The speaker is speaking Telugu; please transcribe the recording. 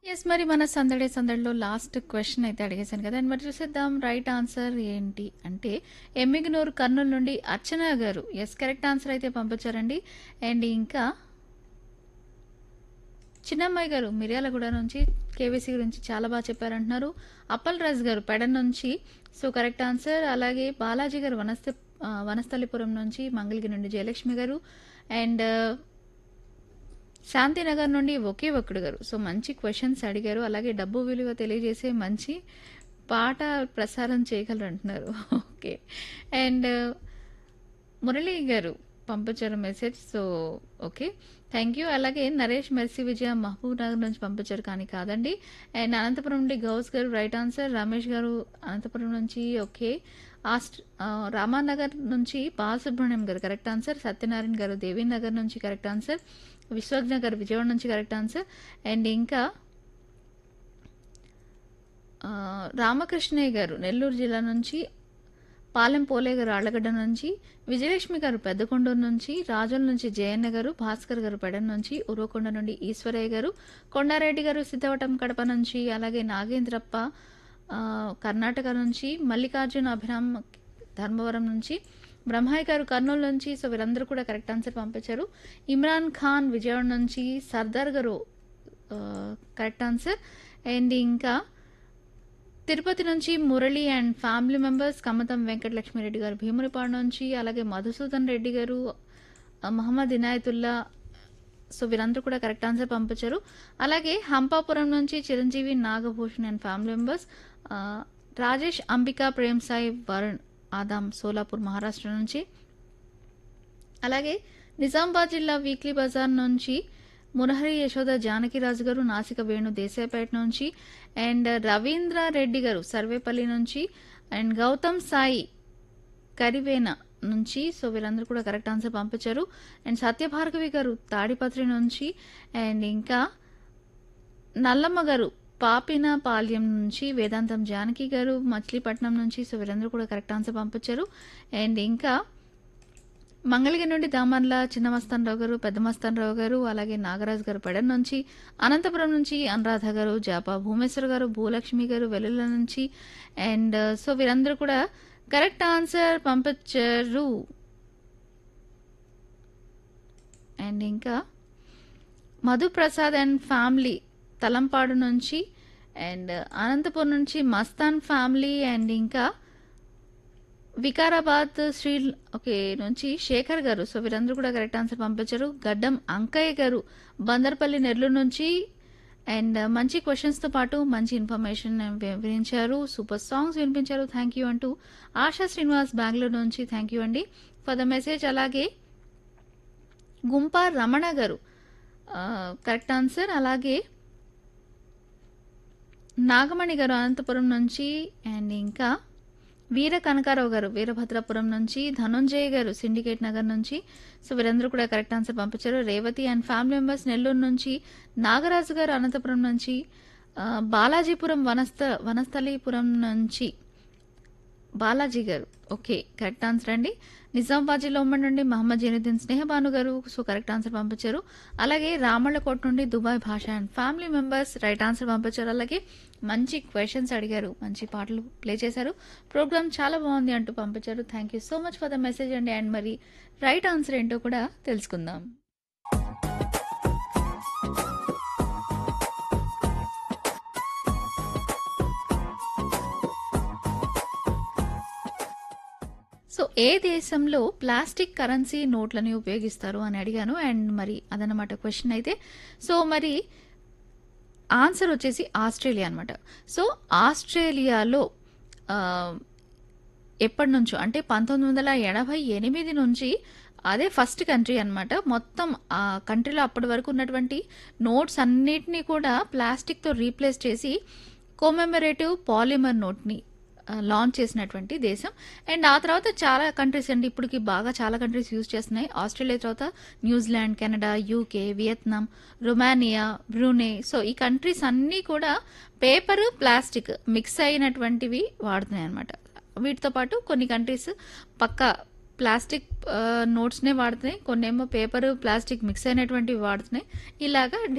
యెస్. మరి మన సందడే సందడిలో లాస్ట్ క్వెషన్ అయితే అడిగేశాను కదా! అండ్ మరి చూసేద్దాం రైట్ ఆన్సర్ ఏంటి అంటే ఎమ్మిగనూరు కర్నూలు నుండి అర్చన గారు యెస్ కరెక్ట్ ఆన్సర్ అయితే పంపించారండి. అండ్ ఇంకా చిన్నమ్మాయి గారు మిర్యాలగూడ నుంచి కేవీసీ గురించి చాలా బాగా చెప్పారంటున్నారు. అప్పల్ రాజు గారు పెడన్ నుంచి సో కరెక్ట్ ఆన్సర్. అలాగే బాలాజీ గారు వనస్థ ఆహ్, వనస్థలిపురం నుంచి మంగళగిరి నుండి జయలక్ష్మి గారు అండ్ శాంతినగర్ నుండి ఒకే ఒక్కడు గారు. సో మంచి క్వెషన్స్ అడిగారు. అలాగే డబ్బు విలువ తెలియజేసే మంచి పాట ప్రసారం చేయగలరు అంటున్నారు. ఓకే. అండ్ మురళి గారు పంపించారు message. So okay. Thank you. అలాగే నరేష్ మెర్సీ విజయ మహబూబ్ నగర్ నుంచి పంపించారు కానీ కాదండి. అండ్ అనంతపురం నుండి గౌస్ గారు రైట్ ఆన్సర్. రమేష్ గారు అనంతపురం నుంచి ఓకే. ఆస్ట్ ఆహ్, రామానగర్ నుంచి బాలసుబ్రహ్మణ్యం గారు కరెక్ట్ ఆన్సర్. సత్యనారాయణ గారు దేవీనగర్ నుంచి కరెక్ట్ ఆన్సర్. విశ్వజ్ఞ గారు విజయవాడ నుంచి కరెక్ట్ ఆన్సర్. అండ్ ఇంకా ఆహ్, రామకృష్ణయ్య గారు నెల్లూరు జిల్లా నుంచి పాలెం పోలే గారు ఆళ్లగడ్డ నుంచి విజయలక్ష్మి గారు పెద్దకొండూరు నుంచి రాజుల నుంచి జయన్న గారు భాస్కర్ గారు పెడన్ నుంచి ఉరవకొండ నుండి ఈశ్వరయ్య గారు కొండారెడ్డి గారు సిద్ధవటం కడప నుంచి అలాగే నాగేంద్రప్ప ఆహ్, కర్ణాటక నుంచి మల్లికార్జున అభిరామ్ ధర్మవరం నుంచి బ్రహ్మయ్య గారు కర్నూలు నుంచి సో వీరందరూ కూడా కరెక్ట్ ఆన్సర్ పంపించారు. ఇమ్రాన్ ఖాన్ విజయవాడ నుంచి సర్దార్ గారు ఆహ్, కరెక్ట్ ఆన్సర్. అండ్ ఇంకా తిరుపతి నుంచి Murali and family members Kammatham Venkatalakshmireddy garu Bhimunipadu నుంచి అలాగే మధుసూదన్ రెడ్డి గారు ఆహ్, మహమ్మద్ ఇనాయతుల్లా సో వీరందరూ కూడా కరెక్ట్ ఆన్సర్ పంపించారు. అలాగే హంపాపురం నుంచి Chiranjeevi Nagabhushan and family members ఆహ్, రాజేష్ అంబిక ప్రేమ్ సాయి వరుణ్ ఆదాం సోలాపూర్ మహారాష్ట్ర నుంచి అలాగే నిజామాబాద్ జిల్లా వీక్లీ బజార్ నుంచి మురహరి యశోద జానకిరాజు గారు నాసిక వేణు దేశాయపేట నుంచి అండ్ రవీంద్ర రెడ్డి గారు సర్వేపల్లి నుంచి అండ్ గౌతమ్ సాయి కరివేన నుంచి సో వీరందరూ కూడా కరెక్ట్ ఆన్సర్ పంపించారు అండ్ సత్యభార్గవి గారు తాడిపత్రి నుంచి అండ్ ఇంకా నల్లమ్మ గారు పాపిన పాల్యం నుంచి వేదాంతం జానకి గారు మచిలీపట్నం నుంచి సో వీరందరూ కూడా కరెక్ట్ ఆన్సర్ పంపించారు అండ్ ఇంకా మంగళగిరి నుండి దామర్ల చిన్న మస్తానరావు గారు పెద్ద మస్తానరావు గారు అలాగే నాగరాజు గారు పెడన్ నుంచి అనంతపురం నుంచి అనురాధ గారు జాపా భూమేశ్వర్ గారు భూలక్ష్మి గారు వెల్లుల నుంచి అండ్ సో వీరందరూ కూడా కరెక్ట్ ఆన్సర్ పంపించారు అండ్ ఇంకా మధుప్రసాద్ అండ్ ఫ్యామిలీ తలంపాడు నుంచి అండ్ అనంతపురం నుంచి మస్తాన్ ఫ్యామిలీ అండ్ ఇంకా వికారాబాద్ శ్రీ ఓకే నుంచి శేఖర్ గారు సో వీరందరూ కూడా కరెక్ట్ ఆన్సర్ పంపించారు గడ్డం అంకయ్య గారు బందర్పల్లి నెల్లూరు నుంచి అండ్ మంచి క్వశ్చన్స్తో పాటు మంచి ఇన్ఫర్మేషన్ వివరించారు సూపర్ సాంగ్స్ వినిపించారు థ్యాంక్ యూ అంటూ ఆశా శ్రీనివాస్ బెంగళూరు నుంచి థ్యాంక్ యూ అండి ఫర్ ద మెసేజ్ అలాగే గుంప రమణ గారు కరెక్ట్ ఆన్సర్ అలాగే నాగమణి గారు అనంతపురం నుంచి అండ్ ఇంకా వీర కనకారావు గారు వీరభద్రాపురం నుంచి ధనుంజయ్ గారు సిండికేట్ నగర్ నుంచి సో వీరందరూ కూడా కరెక్ట్ ఆన్సర్ పంపించారు Revathi and family members Nellore నుంచి నాగరాజు గారు అనంతపురం నుంచి ఆ, బాలాజీపురం వనస్థ వనస్థలీపురం నుంచి బాలాజీ గారు ఓకే కరెక్ట్ ఆన్సర్ అండి నిజామాబాద్ జిల్లా ఉమ్మడి నుండి మహమ్మద్ జైనుద్దీన్ స్నేహబాను గారు సో కరెక్ట్ ఆన్సర్ పంపించారు అలాగే రామళ్ళకోట నుండి Dubai Basha and family members right answer పంపించారు అలాగే మంచి క్వశ్చన్స్ అడిగారు మంచి పాటలు ప్లే చేశారు ప్రోగ్రామ్ చాలా బాగుంది అంటూ పంపించారు thank you so much for the message అండి అండ్ మరి రైట్ ఆన్సర్ ఏంటో కూడా తెలుసుకుందాం సో ఏ దేశంలో ప్లాస్టిక్ కరెన్సీ నోట్లని ఉపయోగిస్తారు అని అడిగాను అండ్ మరి అదనమాట క్వశ్చన్ అయితే సో మరి ఆన్సర్ వచ్చేసి ఆస్ట్రేలియా అనమాట సో ఆస్ట్రేలియాలో ఆ, ఎప్పటి నుంచో అంటే పంతొమ్మిది వందల ఎనభై ఎనిమిది నుంచి అదే ఫస్ట్ కంట్రీ అన్నమాట మొత్తం ఆ కంట్రీలో అప్పటి వరకు ఉన్నటువంటి నోట్స్ అన్నిటినీ కూడా ప్లాస్టిక్తో రీప్లేస్ చేసి కోమెమరేటివ్ పాలిమర్ నోట్ని ఆ, లాంచ్ చేసినటువంటి దేశం అండ్ ఆ తర్వాత చాలా కంట్రీస్ అండి ఇప్పటికి బాగా చాలా కంట్రీస్ యూజ్ చేస్తున్నాయి ఆస్ట్రేలియా తర్వాత New Zealand Canada UK Vietnam Romania Brunei so ఈ కంట్రీస్ అన్నీ కూడా పేపర్ ప్లాస్టిక్ మిక్స్ అయినటువంటివి వాడుతున్నాయి అనమాట వీటితో పాటు కొన్ని కంట్రీస్ పక్క ప్లాస్టిక్ నోట్స్నే వాడుతున్నాయి కొన్ని ఏమో పేపర్ ప్లాస్టిక్ మిక్స్ అయినటువంటివి వాడుతున్నాయి ఇలాగా